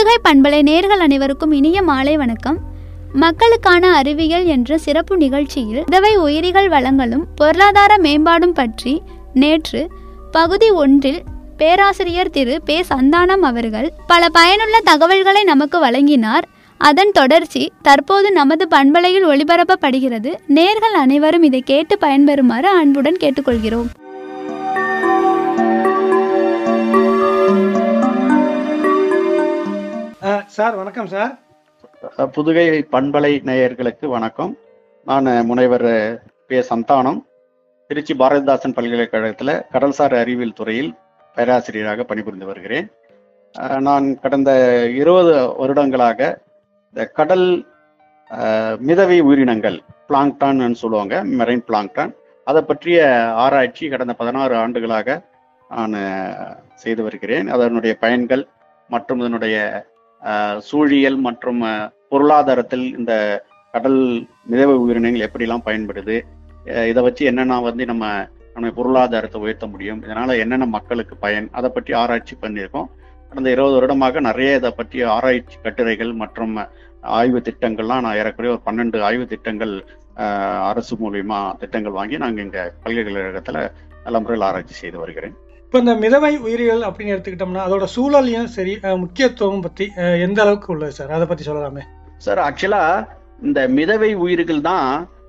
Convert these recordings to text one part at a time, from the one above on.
புதுகை பண்பலை நேர்கள் அனைவருக்கும் இனிய மாலை வணக்கம் மக்களுக்கான அறிவியல் என்ற சிறப்பு நிகழ்ச்சியில் விதவை உயிரிகள் வளங்களும் பொருளாதார மேம்பாடும் பற்றி நேற்று பகுதி ஒன்றில் பேராசிரியர் திரு பே சந்தானம் அவர்கள் பல பயனுள்ள தகவல்களை நமக்கு வழங்கினார் அதன் தொடர்ச்சி தற்போது நமது பண்பலையில் ஒளிபரப்பப்படுகிறது நேர்கள் அனைவரும் இதை கேட்டு பயன்பெறுமாறு அன்புடன் கேட்டுக்கொள்கிறோம் அஹ், சார் வணக்கம் சார் புதுகை பண்பலை நேயர்களுக்கு வணக்கம் நான் முனைவர் பே சந்தானம் திருச்சி பாரதிதாசன் பல்கலைக்கழகத்தில் கடல்சார் அறிவியல் துறையில் பேராசிரியராக பணிபுரிந்து வருகிறேன் அஹ் நான் கடந்த இருபது வருடங்களாக இந்த கடல் அஹ், மிதவை உயிரினங்கள் பிளாங்டான்னு சொல்லுவாங்க மெரைன் பிளாங்டான் அதை பற்றிய ஆராய்ச்சி கடந்த பதினாறு ஆண்டுகளாக நான் அஹ், செய்து வருகிறேன் அதனுடைய பயன்கள் மற்றும் இதனுடைய அஹ், சூழியல் மற்றும் அஹ், பொருளாதாரத்தில் இந்த கடல் மிதவை உயிரினங்கள் எப்படிலாம் பயன்படுது அஹ் இதை வச்சு என்னென்ன வந்து நம்ம நம்ம பொருளாதாரத்தை உயர்த்த முடியும் இதனால என்னென்ன மக்களுக்கு பயன் அதை பற்றி ஆராய்ச்சி பண்ணியிருக்கோம் கடந்த இருபது வருடமாக நிறைய இதை பற்றிய ஆராய்ச்சி கட்டுரைகள் மற்றும் ஆய்வு திட்டங்கள்லாம் நான் ஏறக்குறைய ஒரு பன்னெண்டு ஆய்வு திட்டங்கள் அஹ், அரசு மூலியமா திட்டங்கள் வாங்கி நாங்கள் இங்கே பல்கலைக்கழகத்தில் நல்ல முறையில் ஆராய்ச்சி செய்து வருகிறேன் இப்போ இந்த மிதவை உயிரியல் அப்படின்னு எடுத்துக்கிட்டோம்னா அதோட சூழலையும் சரி அஹ், முக்கியத்துவம் பத்தி அஹ், எந்த அளவுக்கு உள்ளது சார் அதை பத்தி சொல்லலாமே சார் ஆக்சுவலா இந்த மிதவை உயிர்கள் தான்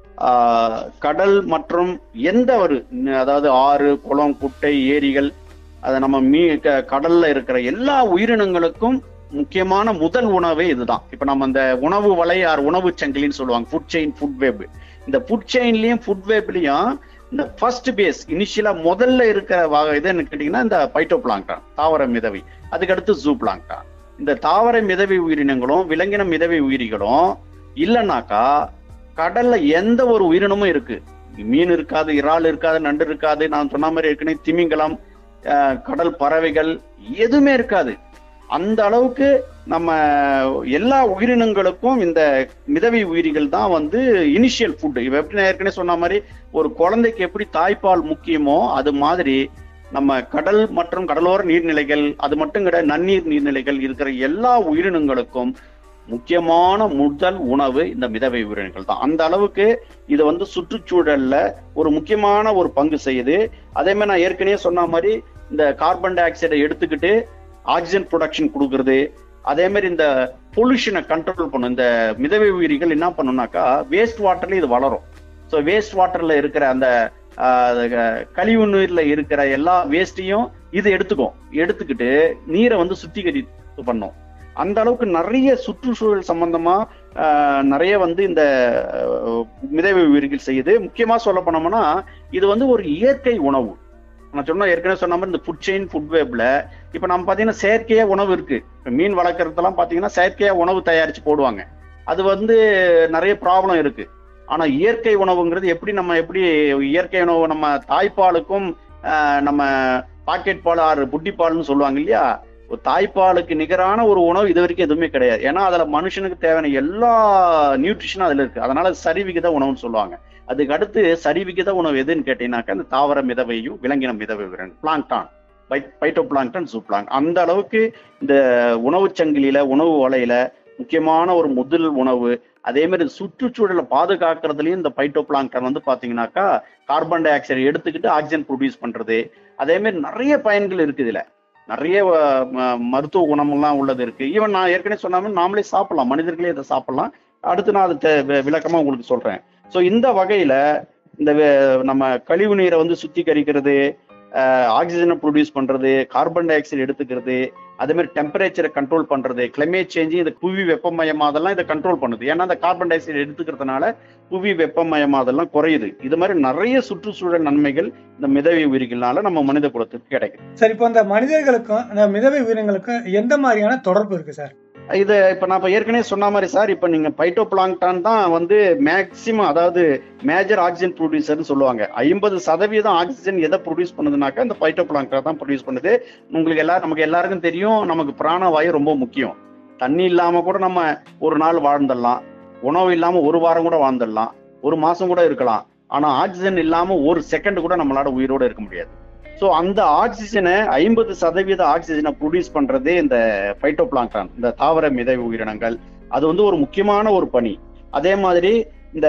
ஆஹ், கடல் மற்றும் எந்த ஒரு அதாவது ஆறு குளம் குட்டை ஏரிகள் அதை நம்ம மீ க- கடல்ல இருக்கிற எல்லா உயிரினங்களுக்கும் முக்கியமான முதல் உணவே இதுதான் இப்ப நம்ம இந்த உணவு வலை ஆர் உணவு சங்கிலின்னு சொல்லுவாங்க ஃபுட் செயின் ஃபுட் வெப் இந்த ஃபுட் செயின்லயும் ஃபுட் வெப்லயும் இந்த ஃபர்ஸ்ட் பேஸ் இனிஷியலா முதல்ல இருக்கிற வகை இது என்ன கேட்டீங்கன்னா இந்த பைட்டோ பிளாங்டான் தாவர மிதவை அதுக்கடுத்து ஜூ பிளாங்டான் இந்த தாவர மிதவை உயிரினங்களும் விலங்கின மிதவை உயிரிகளும் இல்லைனாக்கா கடல்ல எந்த ஒரு உயிரினமும் இருக்கு மீன் இருக்காது இறால் இருக்காது நண்டு இருக்காது நான் சொன்ன மாதிரி ஏற்கனவே திமிங்கலம் அஹ், கடல் பறவைகள் எதுவுமே இருக்காது அந்த அளவுக்கு நம்ம எல்லா உயிரினங்களுக்கும் இந்த மிதவை உயிரிகள் தான் வந்து இனிஷியல் ஃபுட் இப்போ எப்படி நான் ஏற்கனவே சொன்ன மாதிரி ஒரு குழந்தைக்கு எப்படி தாய்ப்பால் முக்கியமோ அது மாதிரி நம்ம கடல் மற்றும் கடலோர நீர்நிலைகள் அது மட்டும் கிடையாது நன்னீர் நீர்நிலைகள் இருக்கிற எல்லா உயிரினங்களுக்கும் முக்கியமான முதல் உணவு இந்த மிதவை உயிரினங்கள் தான் அந்த அளவுக்கு இது வந்து சுற்றுச்சூழல்ல ஒரு முக்கியமான ஒரு பங்கு செய்யுது அதே மாதிரி நான் ஏற்கனவே சொன்ன மாதிரி இந்த கார்பன் டை ஆக்சைடை எடுத்துக்கிட்டு ஆக்சிஜன் ப்ரொடக்ஷன் கொடுக்கறது அதே மாதிரி இந்த பொல்யூஷனை கண்ட்ரோல் பண்ணும் இந்த மிதவை உயிரிகள் என்ன பண்ணுனாக்கா வேஸ்ட் வாட்டர்ல இது வளரும் ஸோ வேஸ்ட் வாட்டர்ல இருக்கிற அந்த ஆஹ், கழிவு நீர்ல இருக்கிற எல்லா வேஸ்டையும் இது எடுத்துக்கும் எடுத்துக்கிட்டு நீரை வந்து சுத்திகரித்து பண்ணும் அந்த அளவுக்கு நிறைய சுற்றுச்சூழல் சம்பந்தமா ஆஹ், நிறைய வந்து இந்த ஆஹ், மிதவை உயிர்கள் செய்யுது முக்கியமா சொல்ல போனோம்னா இது வந்து ஒரு இயற்கை உணவு நான் சொன்ன ஏற்கனவே சொன்ன மாதிரி இந்த ஃபுட் செயின் ஃபுட் வேப்ல இப்ப நம்ம பாத்தீங்கன்னா செயற்கையா உணவு இருக்கு இப்ப மீன் வளர்க்கறதெல்லாம் பாத்தீங்கன்னா செயற்கையா உணவு தயாரிச்சு போடுவாங்க அது வந்து நிறைய ப்ராப்ளம் இருக்கு ஆனா இயற்கை உணவுங்கிறது எப்படி நம்ம எப்படி இயற்கை உணவு நம்ம தாய்ப்பாலுக்கும் ஆஹ், நம்ம பாக்கெட் பால் ஆறு புட்டி பால்னு சொல்லுவாங்க இல்லையா ஒரு தாய்ப்பாலுக்கு நிகரான ஒரு உணவு இது வரைக்கும் எதுவுமே கிடையாது ஏன்னா அதுல மனுஷனுக்கு தேவையான எல்லா நியூட்ரிஷனும் அதுல இருக்கு அதனால அது சரிவிகித உணவுன்னு சொல்லுவாங்க அதுக்கு அடுத்து சரிவிகித உணவு எதுன்னு கேட்டீங்கன்னாக்கா இந்த தாவர மிதவையும் விலங்கின மிதவை பிளாங்டான் பைட்டோ பிளாங்டன் ஜூப்ளாங் அந்த அளவுக்கு இந்த உணவு சங்கிலியில உணவு வலையில முக்கியமான ஒரு முதல் உணவு அதே மாதிரி சுற்றுச்சூழலை பாதுகாக்கிறதுலயும் இந்த பைட்டோ பிளாங்டன் வந்து பாத்தீங்கன்னாக்கா கார்பன் டை ஆக்சைடு எடுத்துக்கிட்டு ஆக்சிஜன் ப்ரொடியூஸ் பண்றது அதே மாதிரி நிறைய பயன்கள் இருக்கு இதுல நிறைய அஹ், ம- மருத்துவ குணமெல்லாம் உள்ளது இருக்கு ஈவன் நான் ஏற்கனவே சொன்ன மாதிரி நாமளே சாப்பிடலாம் மனிதர்களே இதை சாப்பிடலாம் அடுத்து நான் அதை தெ- வி- விளக்கமா உங்களுக்கு சொல்றேன் ஸோ இந்த வகையில இந்த வே- நம்ம கழிவு நீரை வந்து சுத்திகரிக்கிறது ஆக்சிஜனை ப்ரொடியூஸ் பண்றது கார்பன் டை ஆக்சைடு எடுத்துக்கிறது அதே மாதிரி டெம்பரேச்சரை கண்ட்ரோல் பண்றது கிளைமேட் சேஞ்சு இந்த புவி வெப்பமயமாதெல்லாம் இதை கண்ட்ரோல் பண்ணுது ஏன்னா இந்த கார்பன் டை ஆக்சைடு எடுத்துக்கிறதுனால புவி வெப்பமயமாதெல்லாம் குறையுது இது மாதிரி நிறைய சுற்றுச்சூழல் நன்மைகள் இந்த மிதவை உயிரிகள்னால நம்ம மனித குலத்துக்கு கிடைக்குது சார் இப்போ இந்த மனிதர்களுக்கும் இந்த மிதவை உயிரினங்களுக்கும் எந்த மாதிரியான தொடர்பு இருக்கு சார் இது இப்ப நான் இப்ப ஏற்கனவே சொன்ன மாதிரி சார் இப்ப நீங்க பைட்டோ பிளாங்டான் தான் வந்து மேக்சிமம் அதாவது மேஜர் ஆக்சிஜன் ப்ரொடியூசர்னு சொல்லுவாங்க ஐம்பது சதவீதம் ஆக்சிஜன் எதை ப்ரொடியூஸ் பண்ணுதுனாக்கா இந்த பைட்டோ பிளாங்டான் தான் ப்ரொடியூஸ் பண்ணுது உங்களுக்கு எல்லாரும் நமக்கு எல்லாருக்கும் தெரியும் நமக்கு பிராணவாயு ரொம்ப முக்கியம் தண்ணி இல்லாம கூட நம்ம ஒரு நாள் வாழ்ந்துடலாம் உணவு இல்லாம ஒரு வாரம் கூட வாழ்ந்துடலாம் ஒரு மாசம் கூட இருக்கலாம் ஆனா ஆக்சிஜன் இல்லாம ஒரு செகண்ட் கூட நம்மளால உயிரோட இருக்க முடியாது ஸோ அந்த ஆக்சிஜனை ஐம்பது சதவீத ஆக்சிஜனை ப்ரொடியூஸ் பண்றதே இந்த பைட்டோபிளாங்கான் இந்த தாவர மிதை உயிரினங்கள் அது வந்து ஒரு முக்கியமான ஒரு பணி அதே மாதிரி இந்த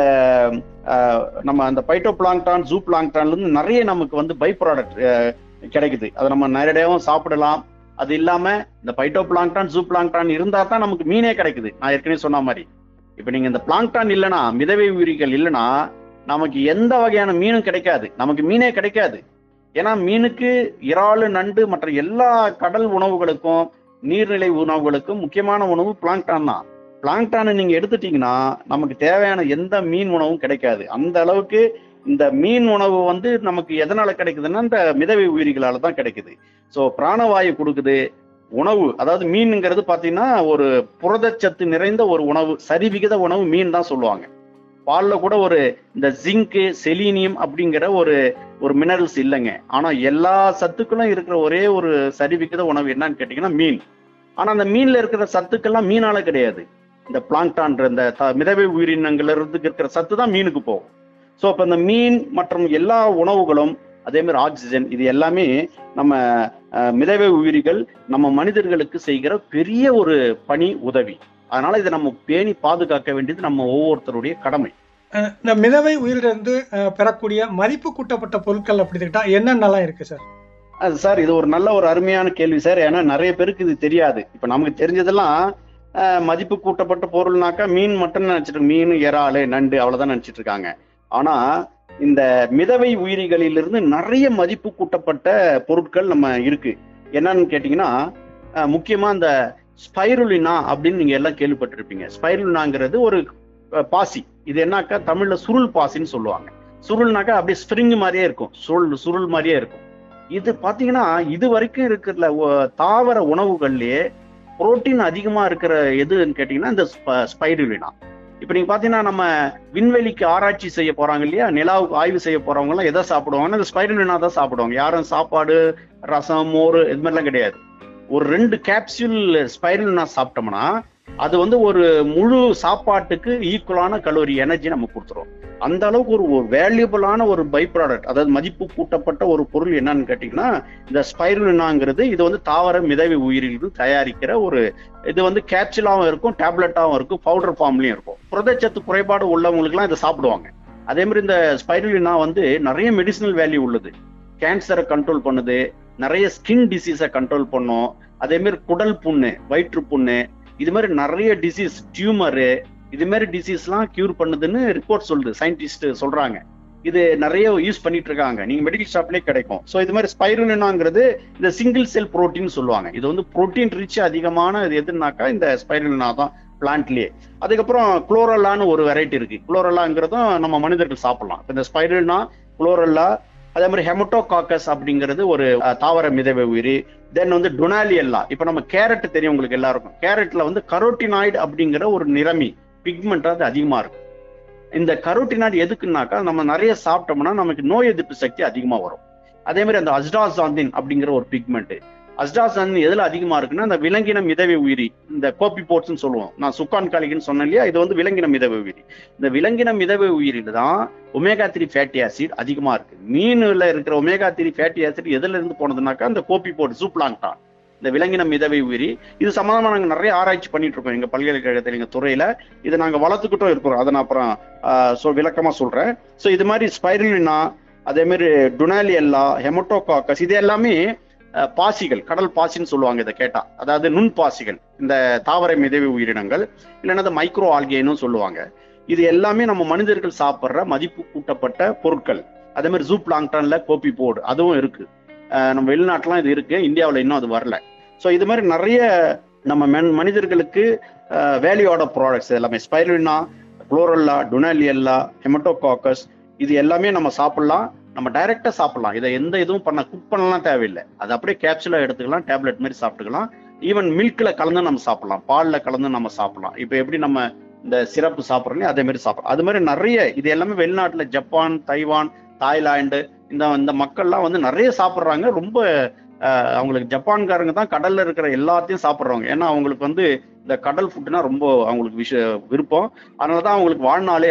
அஹ், நம்ம அந்த பைட்டோபிளாங்டான் ஜூ பிளாங்டான்ல இருந்து நிறைய நமக்கு வந்து பை ப்ராடக்ட் கிடைக்குது அதை நம்ம நேரடியாகவும் சாப்பிடலாம் அது இல்லாம இந்த பைட்டோபிளாங்டான் ஜூ பிளாங்டான் இருந்தா தான் நமக்கு மீனே கிடைக்குது நான் ஏற்கனவே சொன்ன மாதிரி இப்ப நீங்க இந்த பிளாங்டான் இல்லைன்னா மிதவை உயிரிகள் இல்லைன்னா நமக்கு எந்த வகையான மீனும் கிடைக்காது நமக்கு மீனே கிடைக்காது ஏன்னா மீனுக்கு இறாலு நண்டு மற்ற எல்லா கடல் உணவுகளுக்கும் நீர்நிலை உணவுகளுக்கும் முக்கியமான உணவு பிளாங்டான் தான் பிளாங்டானை நீங்க எடுத்துட்டீங்கன்னா நமக்கு தேவையான எந்த மீன் உணவும் கிடைக்காது அந்த அளவுக்கு இந்த மீன் உணவு வந்து நமக்கு எதனால கிடைக்குதுன்னா இந்த மிதவை உயிரிகளால தான் கிடைக்குது ஸோ பிராணவாயு கொடுக்குது உணவு அதாவது மீனுங்கிறது பாத்தீங்கன்னா ஒரு புரதச்சத்து நிறைந்த ஒரு உணவு சரிவிகித உணவு மீன் தான் சொல்லுவாங்க பால்ல கூட ஒரு இந்த ஜிங்கு செலீனியம் அப்படிங்கிற ஒரு ஒரு மினரல்ஸ் இல்லைங்க ஆனா எல்லா சத்துக்களும் இருக்கிற ஒரே ஒரு சரிவிகித உணவு என்னன்னு கேட்டீங்கன்னா மீன் ஆனா அந்த மீன்ல இருக்கிற சத்துக்கெல்லாம் மீனால கிடையாது இந்த பிளாங்டான்ற இந்த த- மிதவை உயிரினங்கள்ல இருந்து இருக்கிற சத்து தான் மீனுக்கு போகும் ஸோ அப்ப இந்த மீன் மற்றும் எல்லா உணவுகளும் அதே மாதிரி ஆக்சிஜன் இது எல்லாமே நம்ம அஹ், மிதவை உயிரிகள் நம்ம மனிதர்களுக்கு செய்கிற பெரிய ஒரு பணி உதவி அதனால இதை நம்ம பேணி பாதுகாக்க வேண்டியது நம்ம ஒவ்வொருத்தருடைய கடமை அஹ் இந்த மிதவை உயிரிலிருந்து அஹ், பெறக்கூடிய மதிப்பு கூட்டப்பட்ட பொருட்கள் அப்படி எடுத்துக்கிட்டா என்னென்னலாம் இருக்கு சார் அது சார் இது ஒரு நல்ல ஒரு அருமையான கேள்வி சார் ஏன்னா நிறைய பேருக்கு இது தெரியாது இப்ப நமக்கு தெரிஞ்சதெல்லாம் அஹ், மதிப்பு கூட்டப்பட்ட பொருள்னாக்கா மீன் மட்டும் நினைச்சிட்டு மீன் இறாலு நண்டு அவ்வளவுதான் நினைச்சிட்டு இருக்காங்க ஆனா இந்த மிதவை உயிரிகளிலிருந்து நிறைய மதிப்பு கூட்டப்பட்ட பொருட்கள் நம்ம இருக்கு என்னன்னு கேட்டீங்கன்னா அஹ், முக்கியமா இந்த ஸ்பைருலினா அப்படின்னு நீங்க எல்லாம் கேள்விப்பட்டிருப்பீங்க ஸ்பைருலினாங்கிறது ஒரு அஹ், பாசி இது என்னக்கா தமிழ்ல சுருள் பாசின்னு சொல்லுவாங்க சுருள்னாக்கா அப்படியே ஸ்ப்ரிங் மாதிரியே இருக்கும் சுருள் சுருள் மாதிரியே இருக்கும் இது பாத்தீங்கன்னா இது வரைக்கும் இருக்கிற ஒ- தாவர உணவுகள்லயே புரோட்டீன் அதிகமா இருக்கிற எதுன்னு கேட்டீங்கன்னா இந்த ஸ்பைருலினா இப்ப நீங்க பாத்தீங்கன்னா நம்ம விண்வெளிக்கு ஆராய்ச்சி செய்ய போறாங்க இல்லையா நிலாவுக்கு ஆய்வு செய்ய போறவங்க எல்லாம் எதை சாப்பிடுவாங்கன்னா இந்த ஸ்பைருலினா தான் சாப்பிடுவாங்க யாரும் சாப்பாடு ரசம் மோர் இது மாதிரிலாம் கிடையாது ஒரு ரெண்டு கேப்சூல் ஸ்பைருலினா சாப்பிட்டோம்னா அது வந்து ஒரு முழு சாப்பாட்டுக்கு ஈக்குவலான கலோரி எனர்ஜி நம்ம கொடுத்துரும் அந்த அளவுக்கு ஒரு ஒரு வேல்யூபிளான ஒரு பை ப்ராடக்ட் அதாவது மதிப்பு கூட்டப்பட்ட ஒரு பொருள் என்னன்னு கேட்டீங்கன்னா இந்த ஸ்பைருலினாங்கிறது இது வந்து தாவர மிதவை உயிரிலிருந்து தயாரிக்கிற ஒரு இது வந்து கேப்சூலாவும் இருக்கும் டேப்லெட்டாவும் இருக்கும் பவுடர் ஃபார்ம்லயும் இருக்கும் புரதச்சத்து குறைபாடு உள்ளவங்களுக்குலாம் இதை சாப்பிடுவாங்க அதே மாதிரி இந்த ஸ்பைருலினா வந்து நிறைய மெடிசினல் வேல்யூ உள்ளது கேன்சரை கண்ட்ரோல் பண்ணுது நிறைய ஸ்கின் டிசீஸை கண்ட்ரோல் பண்ணும் அதே மாதிரி குடல் புண்ணு வயிற்று புண்ணு இது மாதிரி நிறைய டிசீஸ் டியூமரு இது மாதிரி டிசீஸ்லாம் கியூர் பண்ணுதுன்னு ரிப்போர்ட் சொல்லுது சயின்டிஸ்ட் சொல்றாங்க இது நிறைய யூஸ் பண்ணிட்டு இருக்காங்க நீங்க மெடிக்கல் ஷாப்லயே கிடைக்கும் ஸோ இது மாதிரி ஸ்பைருலினாங்கிறது இந்த சிங்கிள் செல் புரோட்டீன் சொல்லுவாங்க இது வந்து புரோட்டீன் ரிச் அதிகமான இது எதுனாக்கா இந்த ஸ்பைருலினா தான் பிளான்ட்லயே அதுக்கப்புறம் குளோரல்லான்னு ஒரு வெரைட்டி இருக்கு குளோரல்லாங்கிறதும் நம்ம மனிதர்கள் சாப்பிடலாம் இப்ப இந்த ஸ்பைருலினா குளோரல்லா அதே மாதிரி ஹெமட்டோகாக்கஸ் அப்படிங்கிறது ஒரு அஹ், தாவர மிதவை உயிரி தென் வந்து டொனாலியல்லா இப்ப நம்ம கேரட் தெரியும் உங்களுக்கு எல்லாருக்கும் கேரட்ல வந்து கரோட்டினாய்டு அப்படிங்கிற ஒரு நிறமி பிக்மெண்ட் அது அதிகமா இருக்கு இந்த கரோட்டினாய்டு எதுக்குன்னாக்கா நம்ம நிறைய சாப்பிட்டோம்னா நமக்கு நோய் எதிர்ப்பு சக்தி அதிகமா வரும் அதே மாதிரி அந்த அஸ்டாசாந்தின் அப்படிங்கிற ஒரு பிக்மெண்ட் அஸ்டாசாந்தின் எதுல அதிகமா இருக்குன்னா இந்த விலங்கின மிதவை உயிரி இந்த கோப்பி போட்ஸ்னு சொல்லுவோம் நான் சுக்கான் காலிகன்னு சொன்னேன் இல்லையா இது வந்து விலங்கின மிதவை உயிரி இந்த விலங்கின மிதவை உயிரில தான் ஒமேகா த்ரீ ஃபேட்டி ஆசிட் அதிகமா இருக்கு மீனுல இருக்கிற ஒமேகா த்ரீ ஃபேட்டி ஆசிட் எதுல இருந்து போனதுனாக்கா இந்த கோப்பி போட் சூப்லாங்டான் இந்த விலங்கின மிதவை உயிரி இது சம்பந்தமா நாங்க நிறைய ஆராய்ச்சி பண்ணிட்டு இருக்கோம் எங்க பல்கலைக்கழகத்தில் எங்க துறையில இதை நாங்க வளர்த்துக்கிட்டும் இருக்கிறோம் அதை நான் அப்புறம் ஆஹ், சொ- விளக்கமா சொல்றேன் ஸோ இது மாதிரி ஸ்பைருலினா அதே மாதிரி டுனாலியல்லா ஹெமட்டோகாக்கஸ் இது எல்லாமே அஹ், பாசிகள் கடல் பாசின்னு சொல்லுவாங்க இதை கேட்டா அதாவது நுண் பாசிகள் இந்த தாவர மிதவை உயிரினங்கள் இல்லைன்னா இந்த மைக்ரோ ஆல்கேனும் சொல்லுவாங்க இது எல்லாமே நம்ம மனிதர்கள் சாப்பிட்ற மதிப்பு கூட்டப்பட்ட பொருட்கள் அதே மாதிரி ஜூ பிளாங்டான்ல கோப்பி போர்டு அதுவும் இருக்கு அஹ், நம்ம வெளிநாட்டுலாம் இது இருக்கு இந்தியாவில் இன்னும் அது வரல ஸோ இது மாதிரி நிறைய நம்ம மென் மனிதர்களுக்கு வேல்யூட ப்ராடக்ட்ஸ் எல்லாமே ஸ்பைருலினா குளோரல்லா டுனாலியல்லா ஹெமட்டோகாக்கஸ் இது எல்லாமே நம்ம சாப்பிடலாம் நம்ம டைரக்டா சாப்பிடலாம் இதை எந்த இதுவும் பண்ண குக் பண்ணலாம் தேவையில்லை அது அப்படியே கேப்சூலா எடுத்துக்கலாம் டேப்லெட் மாதிரி சாப்பிட்டுக்கலாம் ஈவன் மில்க்ல கலந்து நம்ம சாப்பிடலாம் பால்ல கலந்து நம்ம சாப்பிடலாம் இப்போ எப்படி நம்ம இந்த சிறப்பு சாப்பிட்றோம் அதே மாதிரி சாப்பிடலாம் அது மாதிரி நிறைய இது எல்லாமே வெளிநாட்டுல ஜப்பான் தைவான் தாய்லாந்து இந்த இந்த மக்கள்லாம் வந்து நிறைய சாப்பிட்றாங்க ரொம்ப அஹ், அவங்களுக்கு ஜப்பான்காரங்க தான் கடல்ல இருக்கிற எல்லாத்தையும் சாப்பிட்றவங்க ஏன்னா அவங்களுக்கு வந்து இந்த கடல் ஃபுட்னா ரொம்ப அவங்களுக்கு விஷ விருப்பம் அதனால தான் அவங்களுக்கு வாழ்நாளே அதிகம்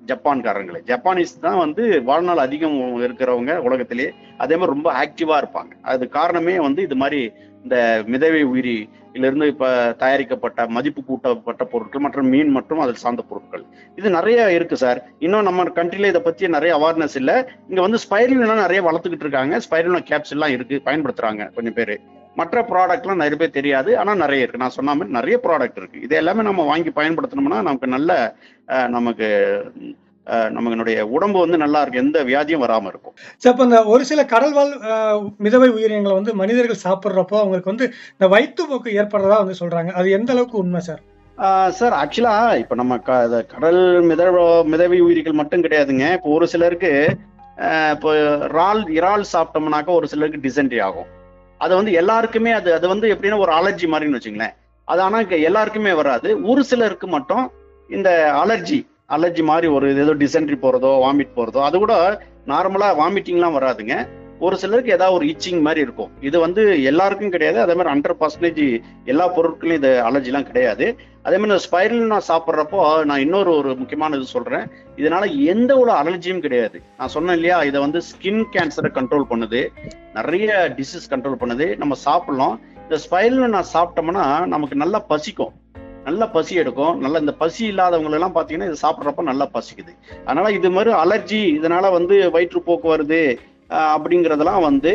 ஜப்பான்காரங்களே ஜப்பானீஸ் தான் வந்து வாழ்நாள் அதிகம் இருக்கிறவங்க உலகத்திலேயே அதே மாதிரி ரொம்ப ஆக்டிவா இருப்பாங்க அது காரணமே வந்து இது மாதிரி இந்த மிதவை உயிரிலிருந்து இப்ப தயாரிக்கப்பட்ட மதிப்பு கூட்டப்பட்ட பொருட்கள் மற்றும் மீன் மற்றும் அதில் சார்ந்த பொருட்கள் இது நிறைய இருக்கு சார் இன்னும் நம்ம கண்ட்ரில இதை பத்தி நிறைய அவேர்னஸ் இல்ல இங்க வந்து ஸ்பைரலாம் நிறைய வளர்த்துக்கிட்டு இருக்காங்க ஸ்பைரலாம் கேப்ஸ் எல்லாம் இருக்கு பயன்படுத்துறாங்க கொஞ்சம் பேர் மற்ற ப்ராடக்ட்லாம் நிறைய பேர் தெரியாது ஆனா நிறைய இருக்கு நான் சொன்ன மாதிரி நிறைய ப்ராடக்ட் இருக்கு இது எல்லாமே நம்ம வாங்கி பயன்படுத்தினோம்னா நமக்கு நல்ல அஹ், நமக்கு அஹ், நம்மளுடைய உடம்பு வந்து நல்லா இருக்கு எந்த வியாதியும் வராம இருக்கும் சார் இப்போ இந்த ஒரு சில கடல்வாழ் அஹ், மிதவை உயிரினங்களை வந்து மனிதர்கள் சாப்பிட்றப்போ அவங்களுக்கு வந்து இந்த வயிற்றுப்போக்கு ஏற்படுறதா வந்து சொல்றாங்க அது எந்த அளவுக்கு உண்மை சார் சார் ஆக்சுவலா இப்ப நம்ம க- இந்த கடல் மித மிதவை உயிரிகள் மட்டும் கிடையாதுங்க இப்போ ஒரு சிலருக்கு அஹ், இப்போ இறால் இறால் சாப்பிட்டோம்னாக்கா ஒரு சிலருக்கு டிசென்ட்ரி ஆகும் அது வந்து எல்லாருக்குமே அது அது வந்து எப்படின்னா ஒரு அலர்ஜி மாதிரின்னு வச்சுங்களேன் அது ஆனா இங்க எல்லாருக்குமே வராது ஒரு சிலருக்கு மட்டும் இந்த அலர்ஜி அலர்ஜி மாதிரி ஒரு இது ஏதோ டிசென்ட்ரி போறதோ வாமிட் போறதோ அது கூட நார்மலா வாமிட்டிங்லாம் வராதுங்க ஒரு சிலருக்கு ஏதாவது ஒரு இச்சிங் மாதிரி இருக்கும் இது வந்து எல்லாருக்கும் கிடையாது அதே மாதிரி ஹண்ட்ரட் பர்சன்டேஜ் எல்லா பொருட்களையும் இது அலர்ஜிலாம் கிடையாது அதே மாதிரி இந்த ஸ்பைரல் நான் சாப்பிட்றப்போ நான் இன்னொரு ஒரு முக்கியமான இது சொல்றேன் இதனால எந்த ஒரு அலர்ஜியும் கிடையாது நான் சொன்னேன் இல்லையா இதை வந்து ஸ்கின் கேன்சரை கண்ட்ரோல் பண்ணுது நிறைய டிசீஸ் கண்ட்ரோல் பண்ணுது நம்ம சாப்பிடலாம் இந்த ஸ்பைரல் நான் சாப்பிட்டோம்னா நமக்கு நல்லா பசிக்கும் நல்லா பசி எடுக்கும் நல்ல இந்த பசி இல்லாதவங்க எல்லாம் பாத்தீங்கன்னா இது சாப்பிட்றப்ப நல்லா பசிக்குது அதனால இது மாதிரி அலர்ஜி இதனால வந்து வயிற்றுப்போக்கு வருது ஆஹ் அப்படிங்கறதெல்லாம் வந்து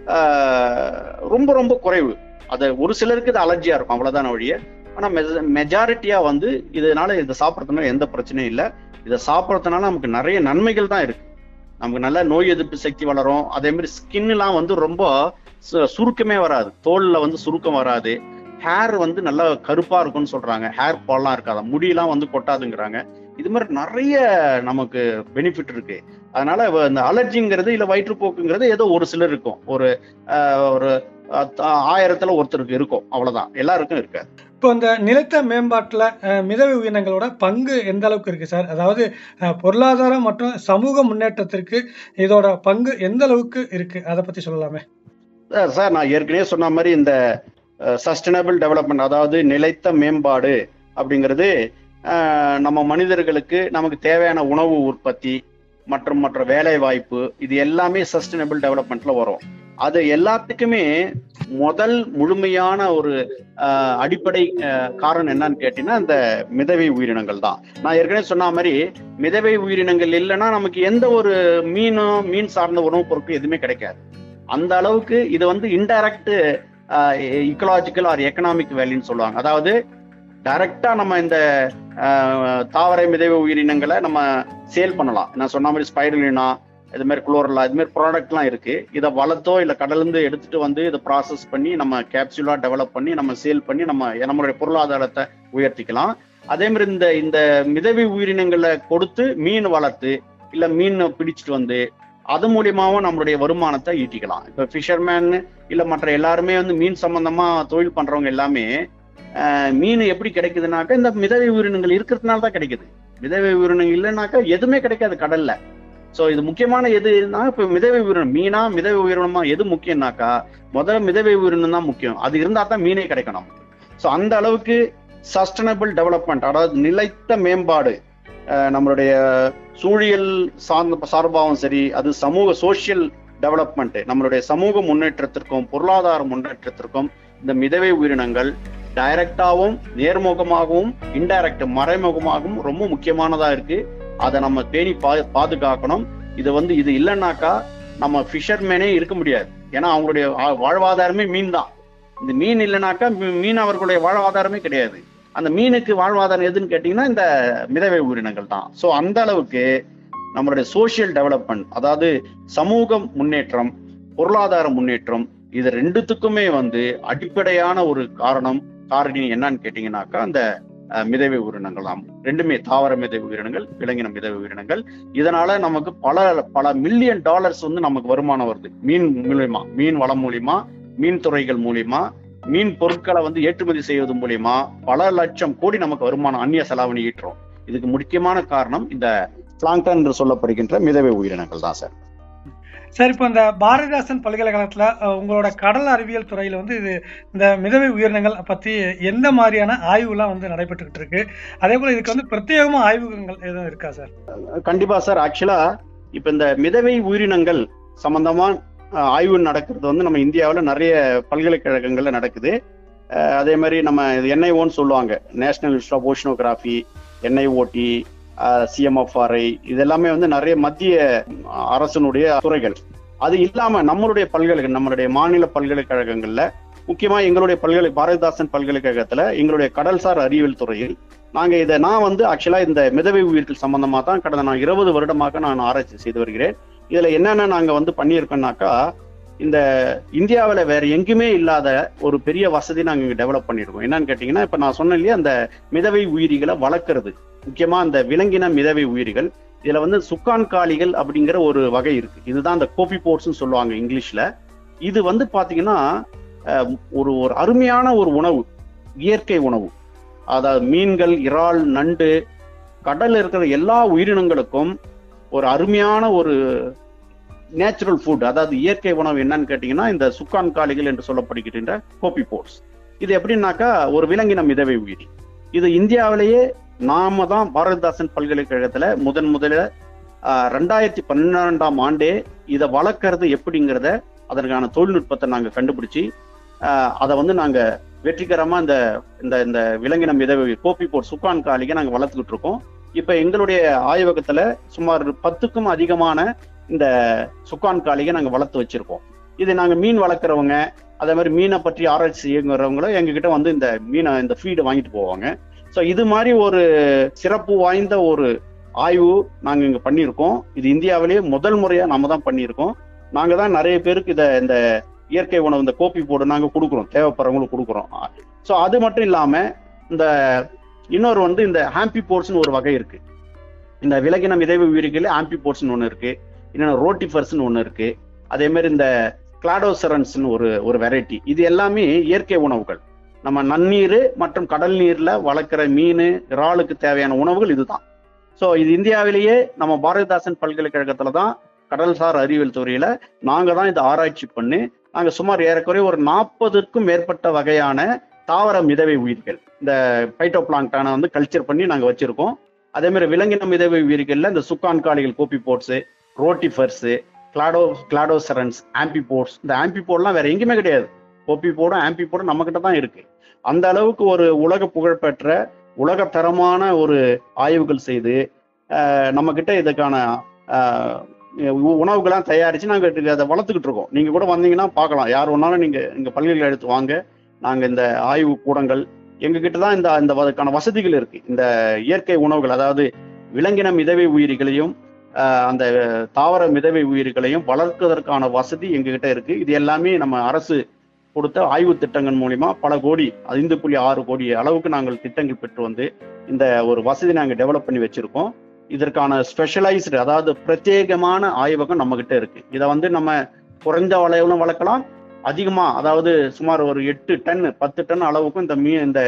ஆஹ் ரொம்ப ரொம்ப குறைவு அது ஒரு சிலருக்கு இது அலர்ஜியா இருக்கும் அவ்வளவுதான் வழிய ஆனா மெஜாரிட்டியா வந்து இதனால இதை சாப்பிட்றதுனால எந்த பிரச்சனையும் இல்லை இதை சாப்பிட்றதுனால நமக்கு நிறைய நன்மைகள் தான் இருக்கு நமக்கு நல்ல நோய் எதிர்ப்பு சக்தி வளரும் அதே மாதிரி ஸ்கின்லாம் வந்து ரொம்ப சு- சுருக்கமே வராது தோல்ல வந்து சுருக்கம் வராது ஹேர் வந்து நல்லா கருப்பா இருக்கும்னு சொல்றாங்க ஹேர் ஃபால்லாம் இருக்காது முடியெல்லாம் வந்து கொட்டாதுங்கிறாங்க இது மாதிரி நிறைய நமக்கு பெனிஃபிட் இருக்கு அதனால வ- இந்த அலர்ஜிங்கிறது இல்ல வயிற்றுப்போக்குங்கிறது ஏதோ ஒரு சிலர் இருக்கும் ஒரு ஆஹ், ஒரு ஆஹ், த- ஆயிரத்துல ஒருத்தருக்கு இருக்கும் அவ்வளவுதான் எல்லாருக்கும் இருக்காது இப்போ இந்த நிலத்த மேம்பாட்டுல அஹ், மிதவை உயிரினங்களோட பங்கு எந்த அளவுக்கு இருக்கு சார் அதாவது அஹ், பொருளாதாரம் மற்றும் சமூக முன்னேற்றத்திற்கு இதோட பங்கு எந்த அளவுக்கு இருக்கு அதை பத்தி சொல்லலாமே சார் சார் நான் ஏற்கனவே சொன்ன மாதிரி இந்த சஸ்டைனபிள் டெவலப்மெண்ட் அதாவது நிலைத்த மேம்பாடு அப்படிங்கிறது அஹ், நம்ம மனிதர்களுக்கு நமக்கு தேவையான உணவு உற்பத்தி மற்றும் மற்ற வேலை வாய்ப்பு இது எல்லாமே சஸ்டைனபிள் டெவலப்மெண்ட்ல வரும் அது எல்லாத்துக்குமே முதல் முழுமையான ஒரு அஹ், அடிப்படை அஹ், காரணம் என்னன்னு கேட்டீங்கன்னா இந்த மிதவை உயிரினங்கள் தான் நான் ஏற்கனவே சொன்ன மாதிரி மிதவை உயிரினங்கள் இல்லைன்னா நமக்கு எந்த ஒரு மீனும் மீன் சார்ந்த உணவுப் பொருட்கள் எதுவுமே கிடைக்காது அந்த அளவுக்கு இது வந்து இன்டைரக்ட் இக்கலாஜிக்கல் ஆர் எக்கனாமிக் வேல்யூன்னு சொல்லுவாங்க அதாவது டைரக்டா நம்ம இந்த அஹ், தாவர மிதவை உயிரினங்களை நம்ம சேல் பண்ணலாம் நான் சொன்ன மாதிரி ஸ்பைரலினா இது மாதிரி குளோரலா இது மாதிரி ப்ராடக்ட்லாம் இருக்கு இதை வளர்த்தோ இல்லை கடலிருந்து எடுத்துட்டு வந்து இதை ப்ராசஸ் பண்ணி நம்ம கேப்சூலா டெவலப் பண்ணி நம்ம சேல் பண்ணி நம்ம நம்மளுடைய பொருளாதாரத்தை உயர்த்திக்கலாம் அதே மாதிரி இந்த இந்த மிதவை உயிரினங்களை கொடுத்து மீன் வளர்த்து இல்ல மீன் பிடிச்சிட்டு வந்து அது மூலியமாவும் நம்மளுடைய வருமானத்தை ஈட்டிக்கலாம் இப்ப ஃபிஷர்மேன் இல்ல மற்ற எல்லாருமே வந்து மீன் சம்பந்தமா தொழில் பண்றவங்க எல்லாமே ஆஹ், மீன் எப்படி கிடைக்குதுனாக்கா இந்த மிதவை உயிரினங்கள் இருக்கிறதுனால தான் கிடைக்குது மிதவை உயிரினங்கள் இல்லைனாக்கா எதுவுமே கிடைக்காது கடல்ல சோ இது முக்கியமான எதுனா இப்ப மிதவை உயிரினம் மீனா மிதவை உயிரினமா எது முக்கியம்னாக்கா முதல்ல மிதவை உயிரினம் தான் முக்கியம் அது இருந்தா தான் மீனே கிடைக்கணும் சோ அந்த அளவுக்கு சஸ்டைனபிள் டெவலப்மெண்ட் அதாவது நிலைத்த மேம்பாடு அஹ், நம்மளுடைய சூழியல் சார்ந்த சார்பாகவும் சரி அது சமூக சோஷியல் டெவலப்மெண்ட் நம்மளுடைய சமூக முன்னேற்றத்திற்கும் பொருளாதார முன்னேற்றத்திற்கும் இந்த மிதவை உயிரினங்கள் டைரக்டாவும் நேர்முகமாகவும் இன்டைரக்ட் மறைமுகமாகவும் ரொம்ப முக்கியமானதா இருக்கு அதை நம்ம பேணி பா பாதுகாக்கணும் இது வந்து இது இல்லைன்னாக்கா நம்ம ஃபிஷர்மேனே இருக்க முடியாது ஏன்னா அவங்களுடைய வா- வாழ்வாதாரமே மீன் தான் இந்த மீன் இல்லைனாக்கா மீ- மீன் அவர்களுடைய வாழ்வாதாரமே கிடையாது அந்த மீனுக்கு வாழ்வாதாரம் எதுன்னு கேட்டீங்கன்னா இந்த மிதவை உயிரினங்கள் தான் ஸோ அந்த அளவுக்கு நம்மளுடைய சோஷியல் டெவலப்மெண்ட் அதாவது சமூக முன்னேற்றம் பொருளாதார முன்னேற்றம் இது ரெண்டுத்துக்குமே வந்து அடிப்படையான ஒரு காரணம் காரணி என்னன்னு கேட்டீங்கன்னாக்கா அந்த அஹ், மிதவை உயிரினங்கள் தான் ரெண்டுமே தாவர மிதவை உயிரினங்கள் விலங்கின மிதவை உயிரினங்கள் இதனால நமக்கு பல பல மில்லியன் டாலர்ஸ் வந்து நமக்கு வருமானம் வருது மீன் மூலியமா மீன் வளம் மூலியமா மீன் துறைகள் மூலியமா மீன் பொருட்களை வந்து ஏற்றுமதி செய்வது மூலியமா பல லட்சம் கோடி நமக்கு வருமானம் அந்நிய செலாவணி ஈட்டுறோம் இதுக்கு முக்கியமான காரணம் இந்த பிளாங்டன் என்று சொல்லப்படுகின்ற மிதவை உயிரினங்கள் தான் சார் சார் இப்போ இந்த பாரதிதாசன் பல்கலைக்கழகத்துல அஹ், உங்களோட கடல் அறிவியல் துறையில வந்து இது இந்த மிதவை உயிரினங்கள் பத்தி எந்த மாதிரியான ஆய்வுலாம் வந்து நடைபெற்றுக்கிட்டு இருக்கு அதே போல இதுக்கு வந்து பிரத்யேகமா ஆய்வகங்கள் எதுவும் இருக்கா சார் கண்டிப்பா சார் ஆக்சுவலா இப்ப இந்த மிதவை உயிரினங்கள் சம்பந்தமா அஹ், ஆய்வு நடக்கிறது வந்து நம்ம இந்தியாவில் நிறைய பல்கலைக்கழகங்கள்ல நடக்குது அஹ், அதே மாதிரி நம்ம என்ஐஓன்னு சொல்லுவாங்க National Institute of Oceanography NIOT CMFRI இது எல்லாமே வந்து நிறைய மத்திய அரசனுடைய துறைகள் அது இல்லாம நம்மளுடைய பல்கலைக்கழகம் நம்மளுடைய மாநில பல்கலைக்கழகங்கள்ல முக்கியமா எங்களுடைய பல்கலை பாரதிதாசன் பல்கலைக்கழகத்துல எங்களுடைய கடல்சார் அறிவியல் துறையில் நாங்க இதை நான் வந்து ஆக்சுவலா இந்த மிதவை உயிர்கள் சம்பந்தமா தான் கடந்த நான் இருபது வருடமாக நான் ஆராய்ச்சி செய்து வருகிறேன் இதுல என்னென்ன நாங்க வந்து பண்ணியிருக்கோம்னாக்கா இந்த இந்தியாவில் வேற எங்குமே இல்லாத ஒரு பெரிய வசதி நாங்க இங்க டெவலப் பண்ணியிருக்கோம் என்னன்னு கேட்டீங்கன்னா இப்ப நான் சொன்னேன் இல்லையா அந்த மிதவை உயிரிகளை வளர்க்கறது முக்கியமா அந்த விலங்கின மிதவை உயிரிகள் இதுல வந்து சுக்கான் காளிகள் அப்படிங்கிற ஒரு வகை இருக்கு இதுதான் அந்த கோபி போர்ட்ஸ்னு சொல்லுவாங்க இங்கிலீஷ்ல இது வந்து பாத்தீங்கன்னா அஹ், ஒரு ஒரு அருமையான ஒரு உணவு இயற்கை உணவு அதாவது மீன்கள் இறால் நண்டு கடல்ல இருக்கிற எல்லா உயிரினங்களுக்கும் ஒரு அருமையான ஒரு நேச்சுரல் ஃபுட் அதாவது இயற்கை உணவு என்னன்னு கேட்டீங்கன்னா இந்த சுக்கான் காளிகள் என்று சொல்லப்படுகின்ற கோபி போர்ட்ஸ் இது எப்படின்னாக்கா ஒரு விலங்கின மிதவை உயிரி இது இந்தியாவிலேயே நாம தான் பாரதிதாசன் பல்கலைக்கழகத்துல முதன் முதல ஆஹ், ரெண்டாயிரத்தி பன்னெண்டாம் ஆண்டே இதை வளர்க்கறது எப்படிங்கிறத அதற்கான தொழில்நுட்பத்தை நாங்க கண்டுபிடிச்சு ஆஹ், அதை வந்து நாங்க வெற்றிகரமா இந்த இந்த இந்த விலங்கின மிதவை கோபி போர்ட் சுக்கான் காளிகை நாங்க வளர்த்துக்கிட்டு இருக்கோம் இப்ப எங்களுடைய ஆய்வகத்துல சுமார் பத்துக்கும் அதிகமான இந்த சுக்கான் காளிகை நாங்க வளர்த்து வச்சிருக்கோம் இது நாங்க மீன் வளர்க்குறவங்க அதே மாதிரி மீனை பற்றி ஆராய்ச்சி செய்யுங்கிறவங்களும் எங்ககிட்ட வந்து இந்த மீனை இந்த ஃபீடை வாங்கிட்டு போவாங்க ஸோ இது மாதிரி ஒரு சிறப்பு வாய்ந்த ஒரு ஆய்வு நாங்க இங்க பண்ணியிருக்கோம் இது இந்தியாவிலேயே முதல் முறையா நாம தான் பண்ணியிருக்கோம் நாங்க தான் நிறைய பேருக்கு இத இந்த இயற்கை உணவு இந்த கோப்பி போடு நாங்க கொடுக்குறோம் தேவைப்படுறவங்களுக்கு கொடுக்குறோம் ஸோ அது மட்டும் இல்லாம இந்த இன்னொரு வந்து இந்த ஹாம்பி போர்ட்ஸ்னு ஒரு வகை இருக்கு இந்த விலகின மிதவை உயிரிகள் ஆம்பி போர்ட்ஸ்னு ஒன்று இருக்கு இன்னொன்று ரோட்டிஃபர்ஸ்னு ஒன்று இருக்கு அதே மாதிரி இந்த கிளாடோசரன்ஸ்னு ஒரு ஒரு வெரைட்டி இது எல்லாமே இயற்கை உணவுகள் நம்ம நன்னீர் மற்றும் கடல் நீர்ல வளர்க்குற மீன் இறாலுக்கு தேவையான உணவுகள் இதுதான் ஸோ இது இந்தியாவிலேயே நம்ம பாரதிதாசன் பல்கலைக்கழகத்துல தான் கடல்சார் அறிவியல் துறையில நாங்க தான் இதை ஆராய்ச்சி பண்ணி நாங்க சுமார் ஏறக்குறைய ஒரு நாற்பதுக்கும் மேற்பட்ட வகையான தாவர மிதவை உயிர்கள் இந்த பைட்டோ பிளாங்டான வந்து கல்ச்சர் பண்ணி நாங்க வச்சிருக்கோம் அதே மாதிரி விலங்கின மிதவை உயிர்கள்ல இந்த சுக்கான் காளிகள் copepods rotifers clado cladocerans amphipods இந்த ஆம்பி போர்ட்லாம் வேற எங்கேயுமே கிடையாது கோப்பி போர்டும் ஆம்பி போர்டும் நம்ம கிட்ட தான் இருக்கு அந்த அளவுக்கு ஒரு உலக புகழ்பெற்ற உலக தரமான ஒரு ஆய்வுகள் செய்து அஹ், நம்ம கிட்ட இதுக்கான அஹ், உ- உணவுகள்லாம் தயாரிச்சு நாங்க இதுக்கு அதை வளர்த்துக்கிட்டு இருக்கோம் நீங்க கூட வந்தீங்கன்னா பார்க்கலாம் யார் வேணாலும் நீங்க இங்க பள்ளிகள் எடுத்து வாங்க நாங்க இந்த ஆய்வு கூடங்கள் எங்க கிட்ட தான் இந்த இந்த அதுக்கான வசதிகள் இருக்கு இந்த இயற்கை உணவுகள் அதாவது விலங்கின மிதவை உயிரிகளையும் ஆஹ், அந்த தாவர மிதவை உயிர்களையும் வளர்ப்பதற்கான வசதி எங்ககிட்ட இருக்கு இது எல்லாமே நம்ம அரசு கொடுத்த ஆய்வு திட்டங்கள் மூலியமா பல கோடி ஐந்து புள்ளி ஆறு கோடி அளவுக்கு நாங்கள் திட்டங்கள் பெற்று வந்து இந்த ஒரு வசதி நாங்கள் டெவலப் பண்ணி வச்சிருக்கோம் இதற்கான ஸ்பெஷலைஸ்டு அதாவது பிரத்யேகமான ஆய்வகம் நம்ம கிட்ட இருக்கு இதை வந்து நம்ம குறைந்த அளவிலும் வளர்க்கலாம் அதிகமா அதாவது சுமார் ஒரு எட்டு டன் பத்து டன் அளவுக்கும் இந்த மீன் இந்த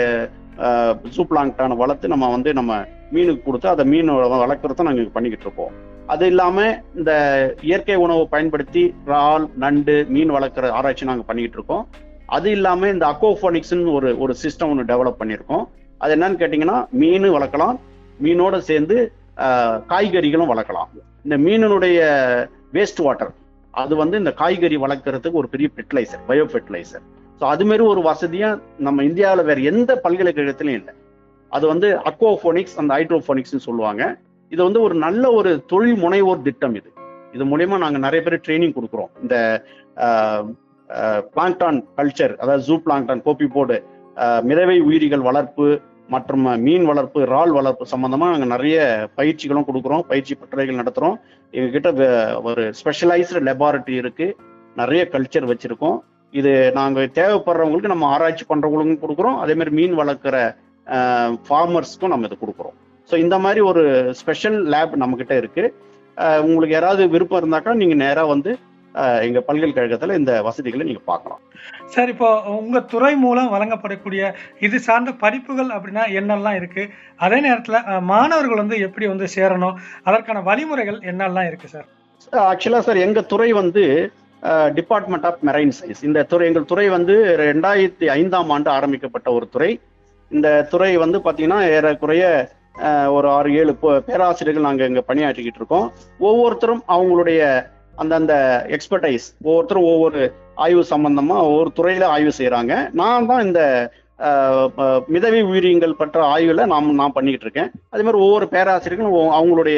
ஜூப்லாங்டான வளர்த்து நம்ம வந்து நம்ம மீனுக்கு கொடுத்து அதை மீன் வளர்க்குறத நாங்கள் பண்ணிக்கிட்டு இருக்கோம் அது இல்லாம இந்த இயற்கை உணவை பயன்படுத்தி இறால் நண்டு மீன் வளர்க்குற ஆராய்ச்சி நாங்கள் பண்ணிக்கிட்டு இருக்கோம் அது இல்லாம இந்த அக்கோஃபோனிக்ஸ்னு ஒரு ஒரு சிஸ்டம் ஒன்று டெவலப் பண்ணியிருக்கோம் அது என்னன்னு கேட்டிங்கன்னா மீன் வளர்க்கலாம் மீனோட சேர்ந்து ஆஹ், காய்கறிகளும் வளர்க்கலாம் இந்த மீனினுடைய வேஸ்ட் வாட்டர் அது வந்து இந்த காய்கறி வளர்க்கறதுக்கு ஒரு பெரிய ஃபெர்டிலைசர் பயோ ஃபெர்டிலைசர் ஸோ அது மாதிரி ஒரு வசதியா நம்ம இந்தியாவில் வேற எந்த பல்கலைக்கழகத்திலையும் இல்லை அது வந்து அக்வாஃபோனிக்ஸ் அந்த ஹைட்ரோஃபோனிக்ஸ்னு சொல்லுவாங்க இது வந்து ஒரு நல்ல ஒரு தொழில் முனைவோர் திட்டம் இது இது மூலியமா நாங்க நிறைய பேர் ட்ரைனிங் கொடுக்குறோம் இந்த பிளாங்டான் கல்ச்சர் அதாவது ஜூ பிளாங்டான் கோப்பி போர்டு மிதவை உயிரிகள் வளர்ப்பு மற்றும் மீன் வளர்ப்பு இறால் வளர்ப்பு சம்பந்தமா நாங்க நிறைய பயிற்சிகளும் கொடுக்குறோம் பயிற்சி பட்டறைகள் நடத்துறோம் எங்ககிட்ட வே- ஒரு ஸ்பெஷலைஸ்டு லெபார்ட்டரி இருக்கு நிறைய கல்ச்சர் வச்சிருக்கோம் இது நாங்க தேவைப்படுறவங்களுக்கு நம்ம ஆராய்ச்சி பண்றவங்களுக்கும் கொடுக்குறோம் அதே மாதிரி மீன் வளர்க்குற ஃபார்மர்ஸ்க்கும் நம்ம இது கொடுக்குறோம் ஸோ இந்த மாதிரி ஒரு ஸ்பெஷல் லேப் நம்ம கிட்ட இருக்கு அஹ் உங்களுக்கு யாராவது விருப்பம் இருந்தாக்கா நீங்க நேரா வந்து அஹ், எங்க பல்கலைக்கழகத்துல இந்த வசதிகளை நீங்க பார்க்கலாம் சார் இப்போ உங்க துறை மூலம் வழங்கப்படக்கூடிய இது சார்ந்த படிப்புகள் அப்படின்னா என்னெல்லாம் இருக்கு அதே நேரத்துல அஹ், மாணவர்கள் வந்து எப்படி வந்து சேரணும் அதற்கான வழிமுறைகள் என்னெல்லாம் இருக்கு சார் ஆக்சுவலா சார் எங்க துறை வந்து டிபார்ட்மெண்ட் ஆஃப் மெரைன் சயின்ஸ் இந்த துறை எங்கள் துறை வந்து ரெண்டாயிரத்தி ஐந்தாம் ஆண்டு ஆரம்பிக்கப்பட்ட ஒரு துறை இந்த துறை வந்து பாத்தீங்கன்னா ஏறக்குறைய அஹ், ஒரு ஆறு ஏழு பே- பேராசிரியர்கள் நாங்கள் இங்கே பணியாற்றிக்கிட்டு இருக்கோம் ஒவ்வொருத்தரும் அவங்களுடைய அந்தந்த எக்ஸ்பர்டைஸ் ஒவ்வொருத்தரும் ஒவ்வொரு ஆய்வு சம்பந்தமா ஒவ்வொரு துறையில ஆய்வு செய்றாங்க நான் தான் இந்த அஹ், அஹ், மிதவை உயிரியங்கள் பற்ற ஆய்வுல நாம் நான் பண்ணிக்கிட்டு இருக்கேன் அதே மாதிரி ஒவ்வொரு பேராசிரியர்களும் ஒவ்வொ- அவங்களுடைய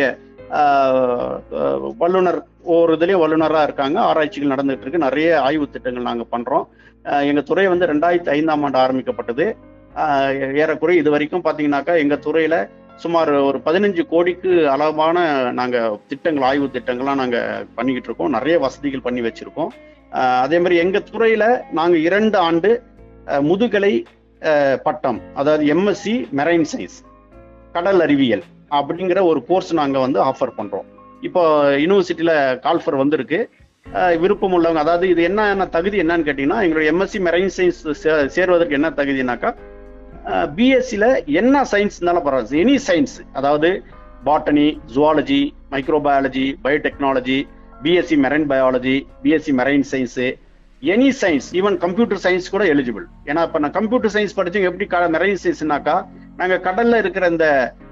ஆஹ், அஹ், வல்லுனர் ஒவ்வொரு இதுலயும் வல்லுனராக இருக்காங்க ஆராய்ச்சிகள் நடந்துட்டு இருக்கு நிறைய ஆய்வு திட்டங்கள் நாங்கள் பண்றோம் அஹ், எங்க துறை வந்து ரெண்டாயிரத்தி ஐந்தாம் ஆண்டு ஆரம்பிக்கப்பட்டது ஆஹ், ஏறக்குறைய இது வரைக்கும் பாத்தீங்கன்னாக்கா எங்க துறையில சுமார் ஒரு பதினஞ்சு கோடிக்கு அளவான நாங்க திட்டங்கள் ஆய்வு திட்டங்கள்லாம் நாங்க பண்ணிக்கிட்டு இருக்கோம் நிறைய வசதிகள் பண்ணி வச்சிருக்கோம் ஆஹ், அதே மாதிரி எங்க துறையில நாங்க இரண்டு ஆண்டு அஹ், முதுகலை அஹ், பட்டம் அதாவது எம்எஸ்சி மெரைன் சயின்ஸ் கடல் அறிவியல் அப்படிங்கிற ஒரு கோர்ஸ் நாங்க வந்து ஆஃபர் பண்றோம் இப்போ யூனிவர்சிட்டியில கால்ஃபர் வந்திருக்கு அஹ், விருப்பம் உள்ளவங்க அதாவது இது என்ன என்ன தகுதி என்னன்னு கேட்டீங்கன்னா எங்களுடைய எம்எஸ்சி மெரைன் சயின்ஸ் சேர்வதற்கு என்ன தகுதினாக்கா பிஎஸ்சியில் என்ன சயின்ஸ் இருந்தாலும் பரவாயில்ல எனி சயின்ஸ் அதாவது botany zoology microbiology biotechnology BSc marine biology BSc marine science any science even computer science கூட எலிஜிபிள் ஏன்னா இப்போ நான் கம்ப்யூட்டர் சயின்ஸ் படிச்சு எப்படி மெரைன் சயின்ஸ்னாக்கா நாங்கள் கடல்ல இருக்கிற இந்த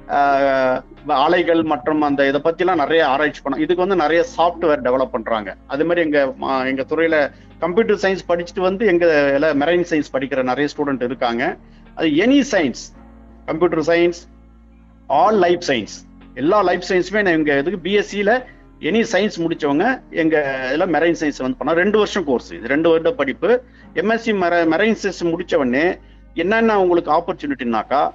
ஆஹ், அலைகள் மற்றும் அந்த இதை பத்திலாம் நிறைய ஆராய்ச்சி பண்ணோம் இதுக்கு வந்து நிறைய சாஃப்ட்வேர் டெவலப் பண்றாங்க அது மாதிரி எங்க மா- எங்க துறையில கம்ப்யூட்டர் சயின்ஸ் படிச்சுட்டு வந்து எங்க மெரைன் சயின்ஸ் படிக்கிற நிறைய ஸ்டூடெண்ட் இருக்காங்க அது any science computer science all life science எல்லா லைஃப் சயின்ஸுமே நான் எங்க இதுக்கு பிஎஸ்சியில எனி சயின்ஸ் முடிச்சவங்க எங்க இதுல மெரைன் சயின்ஸ் வந்து பண்ணோம் ரெண்டு வருஷம் கோர்ஸ் இது ரெண்டு வருட படிப்பு எம்எஸ்சி மெரைன் சயின்ஸ் முடிச்ச உடனே என்னென்ன உங்களுக்கு ஆப்பர்ச்சுனிட்டினாக்கா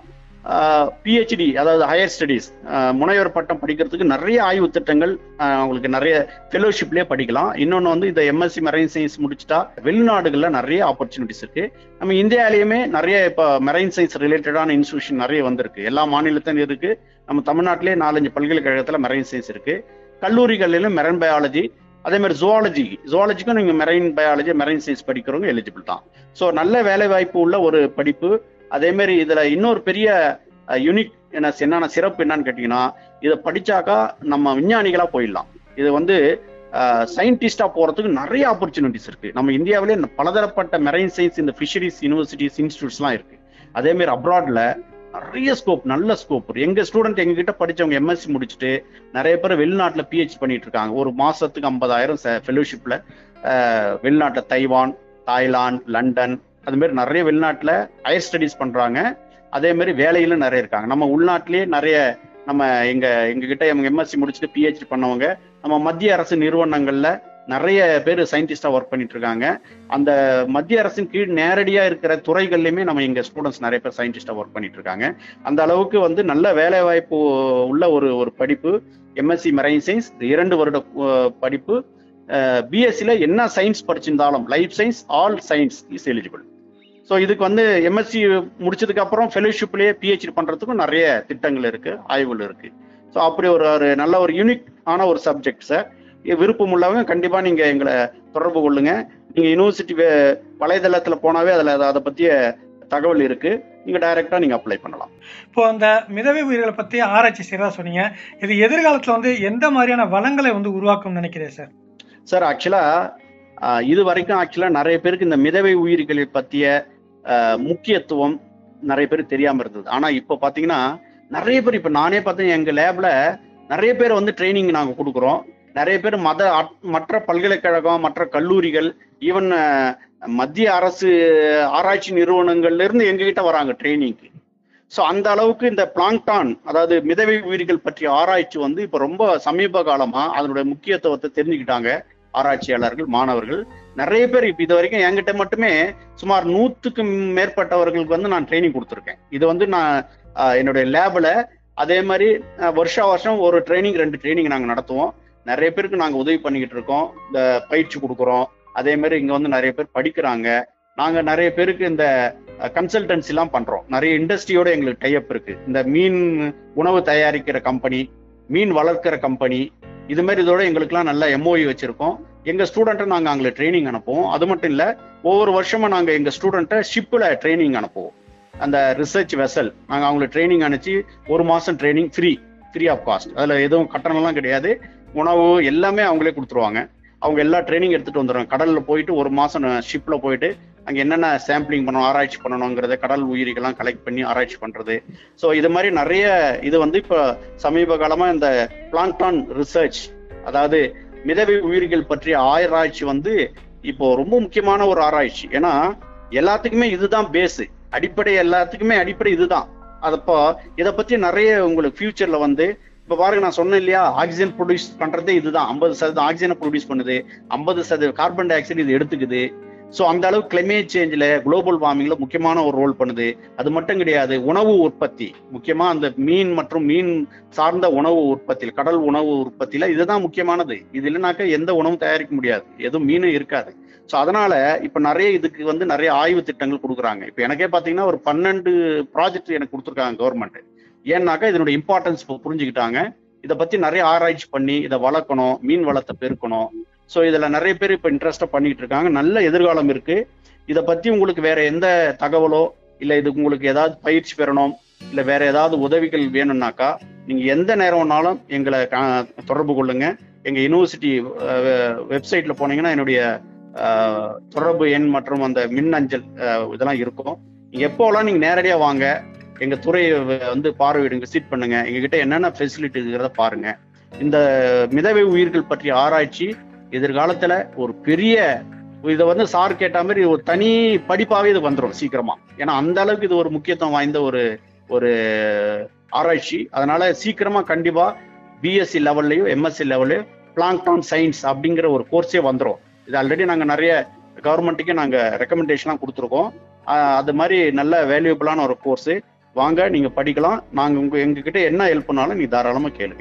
பிஹெச்டி அதாவது ஹையர் ஸ்டடீஸ் முனைவர் பட்டம் படிக்கிறதுக்கு நிறைய ஆய்வு திட்டங்கள் ஆஹ், உங்களுக்கு நிறைய ஃபெலோஷிப்லேயே படிக்கலாம் இன்னொன்று வந்து இந்த எம்எஸ்சி மெரைன் சயின்ஸ் முடிச்சுட்டா வெளிநாடுகளில் நிறைய ஆப்பர்ச்சுனிட்டிஸ் இருக்கு நம்ம இந்தியாவிலேயுமே நிறைய இப்போ மெரைன் சயின்ஸ் ரிலேட்டடான இன்ஸ்டியூஷன் நிறைய வந்திருக்கு எல்லா மாநிலத்திலும் இருக்கு நம்ம தமிழ்நாட்டிலே நாலஞ்சு பல்கலைக்கழகத்தில் மெரைன் சயின்ஸ் இருக்கு கல்லூரிகளிலும் மெரைன் பயாலஜி அதே மாதிரி ஜுவாலஜி ஜுவாலஜிக்கும் நீங்க மெரைன் பயாலஜி மெரைன் சயின்ஸ் படிக்கிறவங்க எலிஜிபிள் தான் ஸோ நல்ல வேலை வாய்ப்பு உள்ள ஒரு படிப்பு அதே மாதிரி இதுல இன்னொரு பெரிய யூனிக் என்ன என்னென்ன சிறப்பு என்னன்னு கேட்டீங்கன்னா இதை படிச்சாக்கா நம்ம விஞ்ஞானிகளா போயிடலாம் இது வந்து சயின்டிஸ்டா போறதுக்கு நிறைய ஆப்பர்ச்சுனிட்டிஸ் இருக்கு நம்ம இந்தியாவிலே பலதரப்பட்ட மெரைன் சயின்ஸ் இந்த ஃபிஷரிஸ் யூனிவர்சிட்டிஸ் இன்ஸ்டியூட்ஸ்லாம் இருக்கு அதே மாதிரி அப்ராட்ல நிறைய ஸ்கோப் நல்ல ஸ்கோப் எங்க ஸ்டூடெண்ட் எங்க கிட்ட படிச்சவங்க எம்எஸ்சி முடிச்சுட்டு நிறைய பேர் வெளிநாட்டுல பிஹெச் பண்ணிட்டு இருக்காங்க ஒரு மாசத்துக்கு ஐம்பதாயிரம் ஃபெலோஷிப்ல வெளிநாட்டுல தைவான் தாய்லாந்து லண்டன் அது மாதிரி நிறைய வெளிநாட்டுல ஹையர் ஸ்டடீஸ் பண்றாங்க அதே மாதிரி வேலையிலும் நிறைய இருக்காங்க நம்ம உள்நாட்டிலேயே நிறைய நம்ம எங்க எங்க கிட்ட எம்எஸ்சி முடிச்சுட்டு பிஹெச்டி பண்ணவங்க நம்ம மத்திய அரசு நிறுவனங்கள்ல நிறைய பேர் சயின்டிஸ்டா ஒர்க் பண்ணிட்டு இருக்காங்க அந்த மத்திய அரசின் கீழ் நேரடியா இருக்கிற துறைகள்லயுமே நம்ம எங்க ஸ்டூடெண்ட்ஸ் நிறைய பேர் சயின்டிஸ்டா ஒர்க் பண்ணிட்டு இருக்காங்க அந்த அளவுக்கு வந்து நல்ல வேலை வாய்ப்பு உள்ள ஒரு ஒரு படிப்பு எம்எஸ்சி மெரைன் சயின்ஸ் இரண்டு வருட அஹ், படிப்பு பிஎஸ்சியில் என்ன சயின்ஸ் படிச்சிருந்தாலும் life science all science is eligible so இதுக்கு வந்து எம்எஸ்சி முடிச்சதுக்கு அப்புறம் ஃபெலோஷிப்லேயே பிஹெச்டி பண்றதுக்கும் நிறைய திட்டங்கள் இருக்கு ஆய்வுகள் இருக்கு ஸோ அப்படி ஒரு ஒரு நல்ல ஒரு யூனிக் ஆன ஒரு சப்ஜெக்ட் சார் விருப்பம் உள்ளவங்க கண்டிப்பா நீங்க எங்களை தொடர்பு கொள்ளுங்க நீங்க யூனிவர்சிட்டி வலைதளத்துல போனாவே அதுல அதை பத்திய தகவல் இருக்கு நீங்க டைரக்டா நீங்க அப்ளை பண்ணலாம் இப்போ அந்த மிதவை உயிர்களை பத்தி ஆராய்ச்சி செய்யறதா சொன்னீங்க இது எதிர்காலத்துல வந்து எந்த மாதிரியான வளங்களை வந்து உருவாக்கும்னு நினைக்கிறேன் சார் சார் ஆக்சுவலா இது வரைக்கும் ஆக்சுவலா நிறைய பேருக்கு இந்த மிதவை உயிர்களை பத்திய ஆஹ், முக்கியத்துவம் நிறைய பேருக்கு தெரியாம இருந்தது ஆனா இப்போ பாத்தீங்கன்னா நிறைய பேர் இப்ப நானே பார்த்தேன் எங்க லேப்ல நிறைய பேர் வந்து ட்ரைனிங் நாங்க கொடுக்குறோம் நிறைய பேர் மத அட்- மற்ற பல்கலைக்கழகம் மற்ற கல்லூரிகள் ஈவன் மத்திய அரசு ஆராய்ச்சி நிறுவனங்கள்ல இருந்து எங்ககிட்ட வராங்க ட்ரைனிங்க்கு ஸோ அந்த அளவுக்கு இந்த பிளாங்டான் அதாவது மிதவை உயிர்கள் பற்றிய ஆராய்ச்சி வந்து இப்போ ரொம்ப சமீப காலமா அதனுடைய முக்கியத்துவத்தை தெரிஞ்சுக்கிட்டாங்க ஆராய்ச்சியாளர்கள் மாணவர்கள் நிறைய பேர் இப்போ இது வரைக்கும் என்கிட்ட மட்டுமே சுமார் நூத்துக்கு மேற்பட்டவர்களுக்கு வந்து நான் ட்ரைனிங் கொடுத்துருக்கேன் இது வந்து நான் ஆஹ், என்னுடைய லேபில் அதே மாதிரி ஆஹ், வருஷா வருஷம் ஒரு ட்ரைனிங் ரெண்டு ட்ரைனிங் நாங்கள் நடத்துவோம் நிறைய பேருக்கு நாங்கள் உதவி பண்ணிக்கிட்டு இருக்கோம் இந்த பயிற்சி கொடுக்குறோம் அதே மாதிரி இங்கே வந்து நிறைய பேர் படிக்கிறாங்க நாங்கள் நிறைய பேருக்கு இந்த கன்சல்டன்சி எல்லாம் பண்றோம் நிறைய இண்டஸ்ட்ரியோட எங்களுக்கு டைப் இருக்கு இந்த மீன் உணவு தயாரிக்கிற கம்பெனி மீன் வளர்க்கிற கம்பெனி இது மாதிரி இதோட எங்களுக்குலாம் நல்ல எம்ஓஇ வச்சிருக்கோம் எங்க ஸ்டூடெண்ட்டை நாங்க அவங்களுக்கு ட்ரைனிங் அனுப்புவோம் அது மட்டும் இல்ல ஒவ்வொரு வருஷமும் நாங்க எங்க ஸ்டூடெண்ட்டை ஷிப்ல ட்ரைனிங் அனுப்புவோம் அந்த ரிசர்ச் வெசல் நாங்க அவங்களுக்கு ட்ரைனிங் அனுப்பிச்சு ஒரு மாசம் training free free of cost அதுல எதுவும் கட்டணம்லாம் கிடையாது உணவு எல்லாமே அவங்களே கொடுத்துருவாங்க அவங்க எல்லா ட்ரைனிங் எடுத்துட்டு வந்துடுறாங்க கடல்ல போயிட்டு ஒரு மாசம் ஷிப்ல போயிட்டு அங்க என்னென்ன சாம்பிளிங் பண்ணணும் ஆராய்ச்சி பண்ணணுங்கிறத கடல் உயிரிகள்லாம் கலெக்ட் பண்ணி ஆராய்ச்சி பண்றது ஸோ இது மாதிரி நிறைய இது வந்து இப்போ சமீப காலமா இந்த பிளாங்டான் ரிசர்ச் அதாவது மிதவை உயிர்கள் பற்றிய ஆராய்ச்சி வந்து இப்போ ரொம்ப முக்கியமான ஒரு ஆராய்ச்சி ஏன்னா எல்லாத்துக்குமே இதுதான் பேஸ் அடிப்படை எல்லாத்துக்குமே அடிப்படை இதுதான் அதப்போ இதை பத்தி நிறைய உங்களுக்கு ஃபியூச்சர்ல வந்து இப்ப பாருங்க நான் சொன்னேன் இல்லையா ஆக்சிஜன் ப்ரொடியூஸ் பண்றதே இதுதான் ஐம்பது சதவீதம் ஆக்சிஜனை ப்ரொடியூஸ் பண்ணுது ஐம்பது சதவீதம் கார்பன் டை ஆக்சைடு இது எடுத்துக்குது ஸோ அந்த அளவு கிளைமேட் சேஞ்சில் குளோபல் வார்மிங்ல முக்கியமான ஒரு ரோல் பண்ணுது அது மட்டும் கிடையாது உணவு உற்பத்தி முக்கியமா அந்த மீன் மற்றும் மீன் சார்ந்த உணவு உற்பத்தியில் கடல் உணவு உற்பத்தியில இதுதான் முக்கியமானது இது இல்லைனாக்கா எந்த உணவும் தயாரிக்க முடியாது எதுவும் மீனும் இருக்காது ஸோ அதனால இப்ப நிறைய இதுக்கு வந்து நிறைய ஆய்வு திட்டங்கள் கொடுக்குறாங்க இப்போ எனக்கே பாத்தீங்கன்னா ஒரு பன்னெண்டு ப்ராஜெக்ட் எனக்கு கொடுத்துருக்காங்க கவர்மெண்ட் ஏன்னாக்கா இதனுடைய இம்பார்ட்டன்ஸ் இப்போ புரிஞ்சுக்கிட்டாங்க இதை பத்தி நிறைய ஆராய்ச்சி பண்ணி இதை வளர்க்கணும் மீன் வளத்தை பெருக்கணும் ஸோ இதுல நிறைய பேர் இப்போ இன்ட்ரெஸ்டா பண்ணிட்டு இருக்காங்க நல்ல எதிர்காலம் இருக்கு இதை பத்தி உங்களுக்கு வேற எந்த தகவலோ இல்ல இதுக்கு உங்களுக்கு ஏதாவது பயிற்சி பெறணும் இல்ல வேற ஏதாவது உதவிகள் வேணும்னாக்கா நீங்க எந்த நேரம்னாலும் எங்களை கா- தொடர்பு கொள்ளுங்க எங்க யூனிவர்சிட்டி வெப்சைட்ல போனீங்கன்னா என்னுடைய அஹ், தொடர்பு எண் மற்றும் அந்த மின் அஞ்சல் அஹ், இதெல்லாம் இருக்கும் நீங்க எப்போலாம் நீங்க நேரடியா வாங்க எங்க துறையை வந்து பார்வையிடுங்க விசிட் பண்ணுங்க எங்ககிட்ட என்னென்ன ஃபெசிலிட்டி இருக்கிறத பாருங்க இந்த மிதவை உயிர்கள் பற்றிய ஆராய்ச்சி எதிர்காலத்துல ஒரு பெரிய இதை வந்து சார் கேட்ட மாதிரி ஒரு தனி படிப்பாவே இது வந்துடும் சீக்கிரமா ஏன்னா அந்த அளவுக்கு இது ஒரு முக்கியத்துவம் வாய்ந்த ஒரு ஒரு ஆராய்ச்சி அதனால சீக்கிரமா கண்டிப்பா பிஎஸ்சி லெவல்லையும் எம்எஸ்சி லெவல்லையும் பிளாங்டான் சயின்ஸ் அப்படிங்கிற ஒரு கோர்ஸே வந்துடும் இது ஆல்ரெடி நாங்க நிறைய கவர்மெண்ட்டுக்கே நாங்க ரெக்கமெண்டேஷன்லாம் கொடுத்துருக்கோம் ஆஹ் அது மாதிரி நல்ல வேல்யூபிளான ஒரு கோர்ஸ் வாங்க நீங்க படிக்கலாம் நாங்க உங்க எங்ககிட்ட என்ன ஹெல்ப் பண்ணாலும் நீங்க தாராளமா கேளுங்க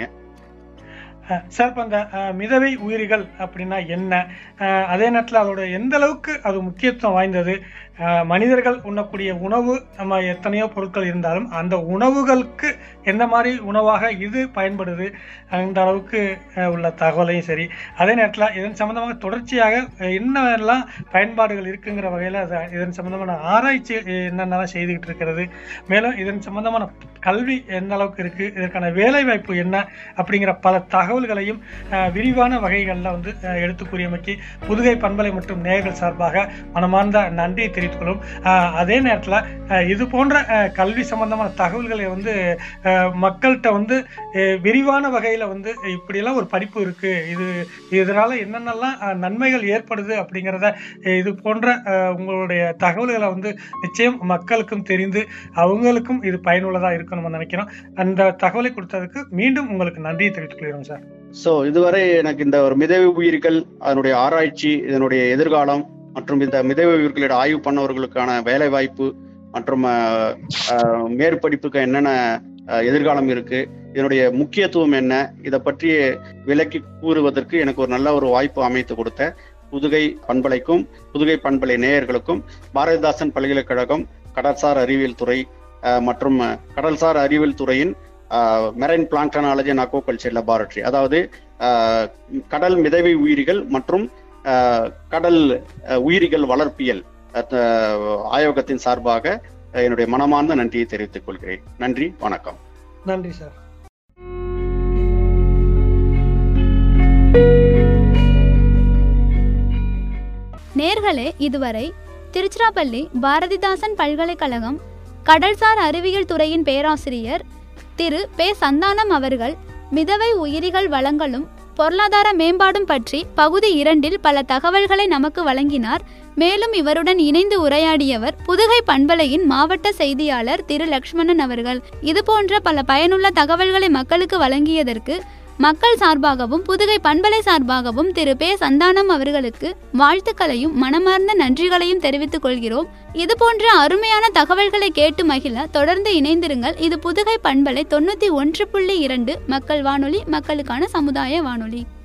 அஹ் சார் இப்போ அந்த அஹ், மிதவை உயிரிகள் அப்படின்னா என்ன அஹ், அதே நேரத்தில் அதோட எந்த அளவுக்கு அது முக்கியத்துவம் வாய்ந்தது அஹ், மனிதர்கள் உண்ணக்கூடிய உணவு நம்ம எத்தனையோ பொருட்கள் இருந்தாலும் அந்த உணவுகளுக்கு எந்த மாதிரி உணவாக இது பயன்படுது அந்த அளவுக்கு அஹ், உள்ள தகவலையும் சரி அதே நேரத்தில் இதன் சம்பந்தமாக தொடர்ச்சியாக அஹ், என்னெல்லாம் பயன்பாடுகள் இருக்குங்கிற வகையில் இதன் சம்பந்தமான ஆராய்ச்சி என்னென்னலாம் செய்துக்கிட்டு இருக்கிறது மேலும் இதன் சம்பந்தமான கல்வி எந்த அளவுக்கு இருக்கு இதற்கான வேலை வாய்ப்பு என்ன அப்படிங்கிற பல தகவல்களையும் அஹ், விரிவான வகைகளில் வந்து அஹ், எடுத்து கூறியமைக்கு புதுகை பண்பலை மற்றும் நேயர்கள் சார்பாக மனமார்ந்த நன்றியை தெரிவித்துக் கொள்ளும் அஹ், அதே நேரத்தில் இது போன்ற அஹ், கல்வி சம்பந்தமான தகவல்களை வந்து அஹ், மக்கள்கிட்ட வந்து அஹ், விரிவான வகையில் வந்து இப்படியெல்லாம் ஒரு படிப்பு இருக்கு இது இதனால என்னென்னலாம் அஹ், நன்மைகள் ஏற்படுது அப்படிங்கிறத அஹ், இது போன்ற அஹ், உங்களுடைய தகவல்களை வந்து நிச்சயம் மக்களுக்கும் தெரிந்து அவங்களுக்கும் இது பயனுள்ளதா இருக்கும் நம்ம நினைக்கிறோம் அந்த தகவலை கொடுத்ததுக்கு மீண்டும் உங்களுக்கு நன்றியை தெரிவித்துக் கொள்கிறோம் சார் சோ இதுவரை எனக்கு இந்த ஒரு மிதவை உயிர்கள் அதனுடைய ஆராய்ச்சி இதனுடைய எதிர்காலம் மற்றும் இந்த மிதவை உயிர்களோட ஆய்வு பண்ணவர்களுக்கான வேலை வாய்ப்பு மற்றும் அஹ், அஹ், மேற்படிப்புக்கு என்னென்ன அஹ், எதிர்காலம் இருக்கு இதனுடைய முக்கியத்துவம் என்ன இதை பற்றி விளக்கி கூறுவதற்கு எனக்கு ஒரு நல்ல ஒரு வாய்ப்பு அமைத்து கொடுத்த புதுகை பண்பலைக்கும் புதுகை பண்பலை நேயர்களுக்கும் பாரதிதாசன் பல்கலைக்கழகம் கடற்சார் அறிவியல் துறை அஹ், மற்றும் அஹ், கடல்சார் அறிவியல் துறையின் marine planktonology and aquaculture laboratory அதாவது அஹ், கடல் மிதவை உயிரிகள் மற்றும் அஹ், கடல் அஹ், உயிரிகள் வளர்ப்பியல் அஹ், ஆய்வகத்தின் சார்பாக அஹ், என்னுடைய மனமார்ந்த நன்றியை தெரிவித்துக் கொள்கிறேன் நன்றி வணக்கம் நன்றி சார் நேர்களே இதுவரை திருச்சிராப்பள்ளி பாரதிதாசன் பல்கலைக்கழகம் கடல்சார் அறிவியல் துறையின் பேராசிரியர் திரு பே சந்தானம் அவர்கள் மிதவை உயிரிகள் வளங்களும் பொருளாதார மேம்பாடும் பற்றி பகுதி இரண்டில் பல தகவல்களை நமக்கு வழங்கினார் மேலும் இவருடன் இணைந்து உரையாடியவர் புதுகை பண்பலையின் மாவட்ட செய்தியாளர் திரு லக்ஷ்மணன் அவர்கள் இதுபோன்ற பல பயனுள்ள தகவல்களை மக்களுக்கு வழங்கியதற்கு மக்கள் சார்பாகவும் புதுகை பண்பலை சார்பாகவும் திரு பே சந்தானம் அவர்களுக்கு வாழ்த்துக்களையும் மனமார்ந்த நன்றிகளையும் தெரிவித்துக் கொள்கிறோம் இதுபோன்ற அருமையான தகவல்களை கேட்டு மகிழ தொடர்ந்து இணைந்திருங்கள் இது புதுகை பண்பலை தொண்ணூத்தி ஒன்று புள்ளி இரண்டு மக்கள் வானொலி மக்களுக்கான சமுதாய வானொலி